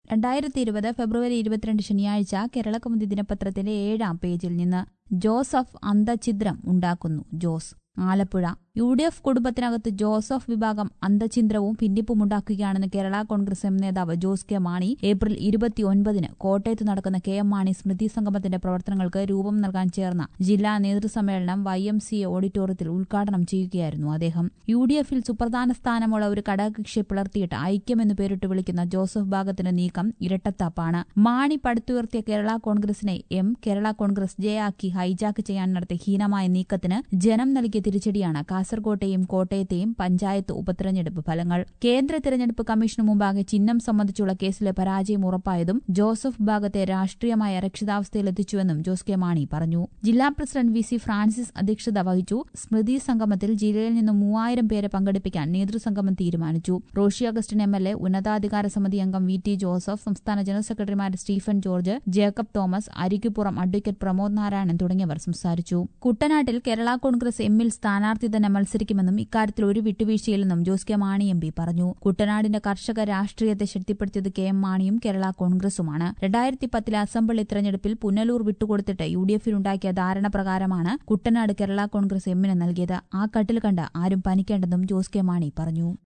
രണ്ടായിരത്തി ഇരുപത് ഫെബ്രുവരി ഇരുപത്തിരണ്ട് ശനിയാഴ്ച കേരളകൗമുദി ദിനപത്രത്തിന്റെ ഏഴാം പേജിൽ നിന്ന് ജോസഫ് അന്തഛിദ്രം ഉണ്ടാക്കുന്നു Jose Alappuzha U D F കുടുംബത്തിനകത്ത് ജോസഫ് വിഭാഗം അന്തഛിദ്രവും ഭിന്നിപ്പുമുണ്ടാക്കുകയാണെന്ന് കേരള കോൺഗ്രസ് എം നേതാവ് ജോസ് കെ മാണി ഏപ്രിൽ ഇരുപത്തിയൊൻപതിന് കോട്ടയത്ത് നടക്കുന്ന കെ എം മാണി സ്മൃതി സംഗമത്തിന്റെ പ്രവർത്തനങ്ങൾക്ക് രൂപം നൽകാൻ ചേർന്ന ജില്ലാ നേതൃസമ്മേളനം വൈ എം സി എ ഓഡിറ്റോറിയത്തിൽ ഉദ്ഘാടനം ചെയ്യുകയായിരുന്നു അദ്ദേഹം യു ഡി എഫിൽ സുപ്രധാന സ്ഥാനമുള്ള ഒരു ഘടകകക്ഷിയെ പിളർത്തിയിട്ട് ഐക്യമെന്ന് പേരിട്ട് വിളിക്കുന്ന ജോസഫ് ഭാഗത്തിന്റെ നീക്കം ഇരട്ടത്താപ്പാണ് മാണി പടുത്തുയർത്തിയ കേരള കോൺഗ്രസിനെ എം കേരള കോൺഗ്രസ് ജെ ആക്കി ഹൈജാക്ക് ചെയ്യാൻ നടത്തിയ ഹീനമായ നീക്കത്തിന് ജനം നൽകിയ തിരിച്ചടിയാണ് കാസർകോട്ടെയും കോട്ടയത്തെയും പഞ്ചായത്ത് ഉപതെരഞ്ഞെടുപ്പ് ഫലങ്ങൾ കേന്ദ്ര തെരഞ്ഞെടുപ്പ് കമ്മീഷന് മുമ്പാകെ ചിഹ്നം സംബന്ധിച്ചുള്ള കേസിലെ പരാജയം ഉറപ്പായതും ജോസഫ് ഭാഗത്തെ രാഷ്ട്രീയമായ അരക്ഷിതാവസ്ഥയിലെത്തിച്ചുവെന്നും ജോസ് കെ മാണി പറഞ്ഞു ജില്ലാ പ്രസിഡന്റ് വി സി ഫ്രാൻസിസ് അധ്യക്ഷത വഹിച്ചു സ്മൃതി സംഗമത്തിൽ ജില്ലയിൽ നിന്നും മൂവായിരം പേരെ പങ്കെടുപ്പിക്കാൻ നേതൃസംഗമം തീരുമാനിച്ചു Roshy Augustine M L A ഉന്നതാധികാര സമിതി അംഗം വി ടി ജോസഫ് സംസ്ഥാന ജനറൽ സെക്രട്ടറിമാർ Stephen George Jacob Thomas Arikkupuram advocate Pramod Narayanan തുടങ്ങിയവർ സംസാരിച്ചു കുട്ടനാട്ടിൽ കേരള കോൺഗ്രസ് എമ്മിൽ സ്ഥാനാർത്ഥി തന്നെ മത്സരിക്കുമെന്നും ഇക്കാര്യത്തിൽ ഒരു വിട്ടുവീഴ്ചയില്ലെന്നും Jose K Mani M P പറഞ്ഞു കുട്ടനാടിന്റെ കർഷക രാഷ്ട്രീയത്തെ ശക്തിപ്പെടുത്തിയത് കെ എം മാണിയും കേരള കോൺഗ്രസുമാണ് രണ്ടായിരത്തി പത്തിലെ അസംബ്ലി തെരഞ്ഞെടുപ്പിൽ പുനലൂർ വിട്ടുകൊടുത്തിട്ട് യു ഡി എഫിലുണ്ടാക്കിയ ധാരണ പ്രകാരമാണ് കുട്ടനാട് കേരള കോൺഗ്രസ് എമ്മിന് നൽകിയത് ആ കട്ടിൽ കണ്ട് ആരും പനിക്കേണ്ടെന്നും ജോസ് കെ മാണി പറഞ്ഞു